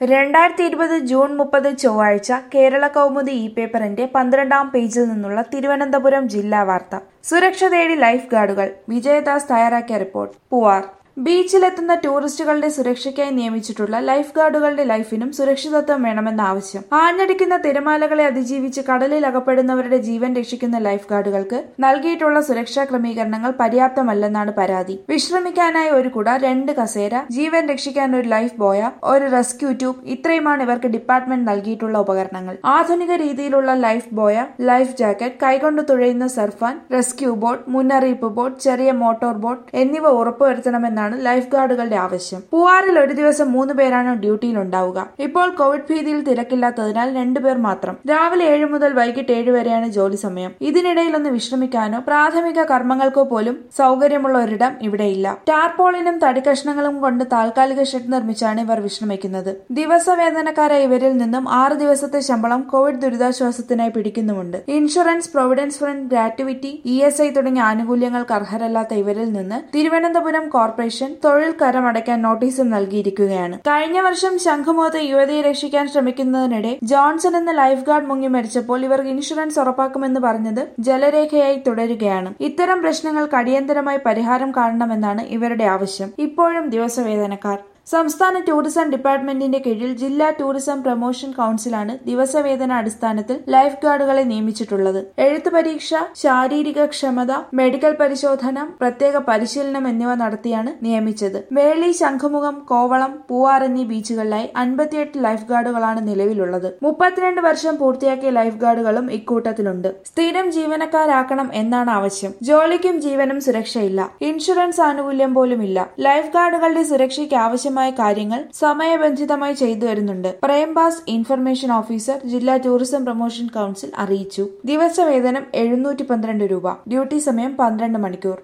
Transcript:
രണ്ടായിരത്തി ഇരുപത് ജൂൺ മുപ്പത് ചൊവ്വാഴ്ച കേരള കൗമുദി ഇ പേപ്പറിന്റെ പന്ത്രണ്ടാം പേജിൽ നിന്നുള്ള തിരുവനന്തപുരം ജില്ലാ വാർത്ത സുരക്ഷ തേടി ലൈഫ് ഗാർഡുകൾ വിജയദാസ് തയ്യാറാക്കിയ റിപ്പോർട്ട് പൂവാർ ബീച്ചിലെത്തുന്ന ടൂറിസ്റ്റുകളുടെ സുരക്ഷയ്ക്കായി നിയമിച്ചിട്ടുള്ള ലൈഫ് ഗാർഡുകളുടെ ലൈഫിനും സുരക്ഷിതത്വം വേണമെന്ന ആവശ്യം ആഞ്ഞടിക്കുന്ന തിരമാലകളെ അതിജീവിച്ച് കടലിൽ അകപ്പെടുന്നവരുടെ ജീവൻ രക്ഷിക്കുന്ന ലൈഫ് ഗാർഡുകൾക്ക് നൽകിയിട്ടുള്ള സുരക്ഷാ ക്രമീകരണങ്ങൾ പര്യാപ്തമല്ലെന്നാണ് പരാതി വിശ്രമിക്കാനായി ഒരു കുട രണ്ട് കസേര ജീവൻ രക്ഷിക്കാൻ ഒരു ലൈഫ് ബോയ ഒരു റെസ്ക്യൂ ട്യൂബ് ഇത്രയുമാണ് ഇവർക്ക് ഡിപ്പാർട്ട്മെന്റ് നൽകിയിട്ടുള്ള ഉപകരണങ്ങൾ ആധുനിക രീതിയിലുള്ള ലൈഫ് ബോയ ലൈഫ് ജാക്കറ്റ് കൈകൊണ്ട് തുഴയുന്ന സർഫാൻ റെസ്ക്യൂ ബോട്ട് മുന്നറിയിപ്പ് ബോട്ട് ചെറിയ മോട്ടോർ ബോട്ട് എന്നിവ ഉറപ്പുവരുത്തണമെന്നാണ് ലൈഫ് ഗാർഡുകളുടെ ആവശ്യം പൂവാറിൽ ഒരു ദിവസം മൂന്ന് പേരാണ് ഡ്യൂട്ടിയിൽ ഉണ്ടാവുക ഇപ്പോൾ കോവിഡ് ഭീതിയിൽ തിരക്കില്ലാത്തതിനാൽ രണ്ടുപേർ മാത്രം രാവിലെ ഏഴ് മുതൽ വൈകിട്ട് ഏഴ് വരെയാണ് ജോലി സമയം ഇതിനിടയിൽ ഒന്ന് വിശ്രമിക്കാനോ പ്രാഥമിക കർമ്മങ്ങൾക്കോ പോലും സൗകര്യമുള്ള ഒരിടം ഇവിടെയില്ല ടാർപോളിനും തടിക്കഷ്ണങ്ങളും കൊണ്ട് താൽക്കാലിക ഷെഡ് നിർമ്മിച്ചാണ് ഇവർ വിശ്രമിക്കുന്നത് ദിവസവേതനക്കാരായ ഇവരിൽ നിന്നും ആറ് ദിവസത്തെ ശമ്പളം കോവിഡ് ദുരിതാശ്വാസത്തിനായി പിടിക്കുന്നുമുണ്ട് insurance provident fund gratuity E S I തുടങ്ങിയ ആനുകൂല്യങ്ങൾക്ക് അർഹരല്ലാത്ത ഇവരിൽ നിന്ന് തിരുവനന്തപുരം കോർപ്പറേഷൻ തൊഴിൽ കരം അടയ്ക്കാൻ നോട്ടീസും നൽകിയിരിക്കുകയാണ് കഴിഞ്ഞ വർഷം ശംഖുമുഖത്ത് യുവതിയെ രക്ഷിക്കാൻ ശ്രമിക്കുന്നതിനിടെ ജോൺസൺ എന്ന ലൈഫ് ഗാർഡ് മുങ്ങി മരിച്ചപ്പോൾ ഇവർക്ക് ഇൻഷുറൻസ് ഉറപ്പാക്കുമെന്ന് പറഞ്ഞത് ജലരേഖയായി തുടരുകയാണ് ഇത്തരം പ്രശ്നങ്ങൾക്ക് അടിയന്തരമായി പരിഹാരം കാണണമെന്നാണ് ഇവരുടെ ആവശ്യം ഇപ്പോഴും ദിവസവേതനക്കാർ സംസ്ഥാന ടൂറിസം ഡിപ്പാർട്ട്മെന്റിന്റെ കീഴിൽ ജില്ലാ ടൂറിസം പ്രൊമോഷൻ കൌൺസിലാണ് ദിവസവേതന അടിസ്ഥാനത്തിൽ ലൈഫ് ഗാർഡുകളെ നിയമിച്ചിട്ടുള്ളത് എഴുത്ത് പരീക്ഷ ശാരീരിക ക്ഷമത മെഡിക്കൽ പരിശോധന പ്രത്യേക പരിശീലനം എന്നിവ നടത്തിയാണ് നിയമിച്ചത് വേളി ശംഖുമുഖം കോവളം പൂവാർ എന്നീ ബീച്ചുകളിലായി അൻപത്തിയെട്ട് ലൈഫ് ഗാർഡുകളാണ് നിലവിലുള്ളത് മുപ്പത്തിരണ്ട് വർഷം പൂർത്തിയാക്കിയ ലൈഫ് ഗാർഡുകളും ഇക്കൂട്ടത്തിലുണ്ട് സ്ഥിരം ജീവനക്കാരാക്കണം എന്നാണ് ആവശ്യം ജോലിക്കും ജീവനും സുരക്ഷയില്ല ഇൻഷുറൻസ് ആനുകൂല്യം പോലും ഇല്ല ലൈഫ് ഗാർഡുകളുടെ സുരക്ഷയ്ക്ക് ആവശ്യമായ കാര്യങ്ങൾ സമയബന്ധിതമായി ചെയ്തു വരുന്നുണ്ട് പ്രേംബാസ് ഇൻഫർമേഷൻ ഓഫീസർ ജില്ലാ ടൂറിസം പ്രൊമോഷൻ കൌൺസിൽ അറിയിച്ചു ദിവസവേതനം എഴുന്നൂറ്റി പന്ത്രണ്ട് രൂപ ഡ്യൂട്ടി സമയം പന്ത്രണ്ട് മണിക്കൂർ